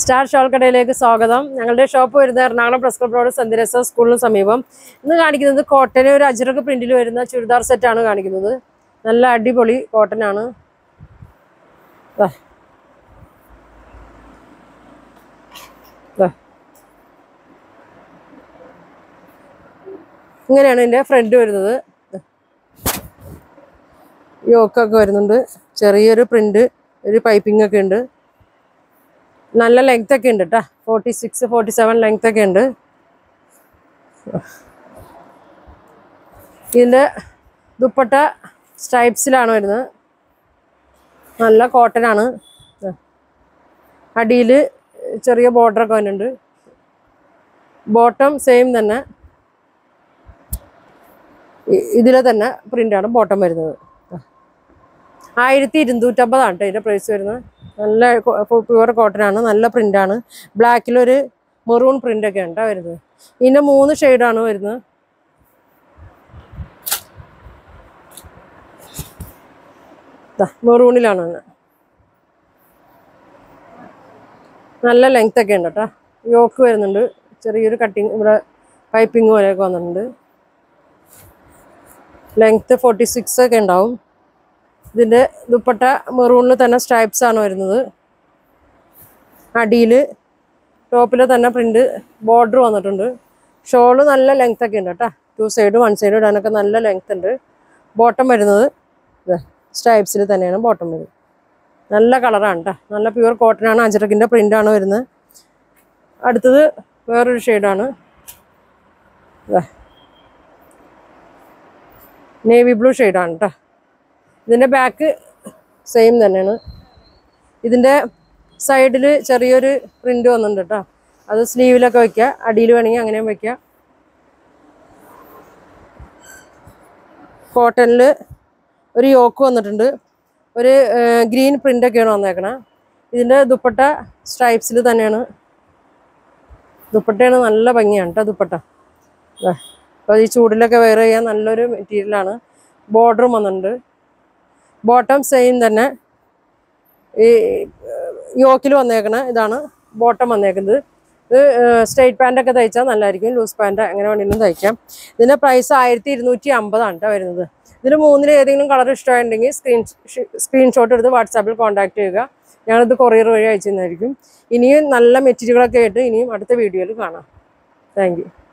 Star shawl കടയിലേക്ക് സ്വാഗതം ഞങ്ങളുടെ ഷോപ്പ് വരുന്നത് Ernakulam press club road Saint സ്കൂളിന് സമീപം ഇന്ന് കാണിക്കുന്നത് കോട്ടന് ഒരു അജ്രക പ്രിന്റിൽ വരുന്ന ചുരിദാർ സെറ്റാണ് കാണിക്കുന്നത് നല്ല അടിപൊളി കോട്ടൺ ആണ് ദാ. ദാ. ഇങ്ങനെയാണ് ഇതിന്റെ ഫ്രണ്ട് വരുന്നത് യോക്കൊക്കെ വരുന്നുണ്ട് ചെറിയൊരു പ്രിന്റ് ഒരു പൈപ്പിംഗ് ഒക്കെ ഉണ്ട് നല്ല ലെങ്ത് ഒക്കെ ഉണ്ട് കേട്ടോ forty six forty seven length ഒക്കെ ഉണ്ട് ഇതിൻ്റെ ദുപ്പട്ട സ്ട്രൈപ്സിലാണ് വരുന്നത് നല്ല കോട്ടൺ ആണ് അടിയിൽ ചെറിയ ബോർഡറൊക്കെ വരുന്നുണ്ട് ബോട്ടം സെയിം തന്നെ ഇതിലെ തന്നെ പ്രിൻ്റാണ് ബോട്ടം വരുന്നത് ആയിരത്തി ഇരുന്നൂറ്റമ്പതാണ് കേട്ടോ ഇതിൻ്റെ പ്രൈസ് വരുന്നത് നല്ല പ്യുവർ കോട്ടൺ ആണ് നല്ല പ്രിൻ്റാണ് ബ്ലാക്കിലൊരു മെറൂൺ പ്രിൻ്റ് ഒക്കെ ഉണ്ടാ വരുന്നത് ഇതിൻ്റെ മൂന്ന് ഷെയ്ഡാണ് വരുന്നത് മെറൂണിലാണ് വന്നത് നല്ല ലെങ്ത് ഒക്കെ ഉണ്ട് കേട്ടോ യോക്ക് വരുന്നുണ്ട് ചെറിയൊരു കട്ടിങ് ഇവിടെ പൈപ്പിംഗ് പോലെയൊക്കെ വന്നിട്ടുണ്ട് ലെങ്ത് ഫോർട്ടി സിക്സ് ഒക്കെ ഉണ്ടാവും ഇതിൻ്റെ ദുപ്പട്ട മെറൂണിൽ തന്നെ സ്ട്രൈപ്സ് ആണ് വരുന്നത് അടിയിൽ ടോപ്പിൽ തന്നെ പ്രിന്റ് ബോർഡർ വന്നിട്ടുണ്ട് ഷോള് നല്ല ലെങ്ത് ഒക്കെ ഉണ്ട് കേട്ടോ ടു സൈഡ് വൺ സൈഡ് ഇടാനൊക്കെ നല്ല ലെങ്ത് ഉണ്ട് ബോട്ടം വരുന്നത് സ്ട്രൈപ്സിൽ തന്നെയാണ് ബോട്ടം വരുന്നത് നല്ല കളറാണ് കേട്ടോ നല്ല പ്യുവർ കോട്ടൺ ആണ് അജറക്കിൻ്റെ പ്രിന്റ് ആണ് വരുന്നത് അടുത്തത് വേറൊരു ഷെയ്ഡാണ് നേവി ബ്ലൂ ഷെയ്ഡാണ് കേട്ടോ ഇതിൻ്റെ ബാക്ക് സെയിം തന്നെയാണ് ഇതിൻ്റെ സൈഡിൽ ചെറിയൊരു പ്രിൻ്റ് വന്നിട്ടുണ്ട് കേട്ടോ അത് സ്ലീവിലൊക്കെ വയ്ക്കുക അടിയിൽ വേണമെങ്കിൽ അങ്ങനെയും വയ്ക്കുക കോട്ടണിൽ ഒരു യോക്ക് വന്നിട്ടുണ്ട് ഒരു ഗ്രീൻ പ്രിൻ്റൊക്കെയാണ് വന്നേക്കണേ ഇതിൻ്റെ ദുപ്പട്ട സ്ട്രൈപ്സിൽ തന്നെയാണ് ദുപ്പട്ടയാണ് നല്ല ഭംഗിയാണ് കേട്ടോ ദുപ്പട്ട അപ്പോൾ ഈ ചൂടിലൊക്കെ വെയർ ചെയ്യാൻ നല്ലൊരു മെറ്റീരിയലാണ് ബോർഡറും വന്നിട്ടുണ്ട് ബോട്ടം സെയിം തന്നെ ഈ യോക്കിൽ വന്നേക്കണ ഇതാണ് ബോട്ടം വന്നേക്കുന്നത് ഇത് സ്ട്രെയിറ്റ് പാൻ്റൊക്കെ തയ്ച്ചാൽ നല്ലതായിരിക്കും ലൂസ് പാൻറ് അങ്ങനെ വേണമെങ്കിലും തയ്ക്കാം ഇതിൻ്റെ പ്രൈസ് ആയിരത്തി ഇരുന്നൂറ്റി അമ്പതാണ് കേട്ടോ വരുന്നത് ഇതിൽ മൂന്നിൽ ഏതെങ്കിലും കളർ ഇഷ്ടമായിട്ടുണ്ടെങ്കിൽ സ്ക്രീൻ സ്ക്രീൻഷോട്ട് എടുത്ത് വാട്സാപ്പിൽ കോൺടാക്ട് ചെയ്യുക ഞങ്ങളിത് കൊറിയർ വഴി അയച്ചു തന്നായിരിക്കും ഇനിയും നല്ല മെറ്റീരിയലൊക്കെ ആയിട്ട് ഇനിയും അടുത്ത വീഡിയോയിൽ കാണാം താങ്ക്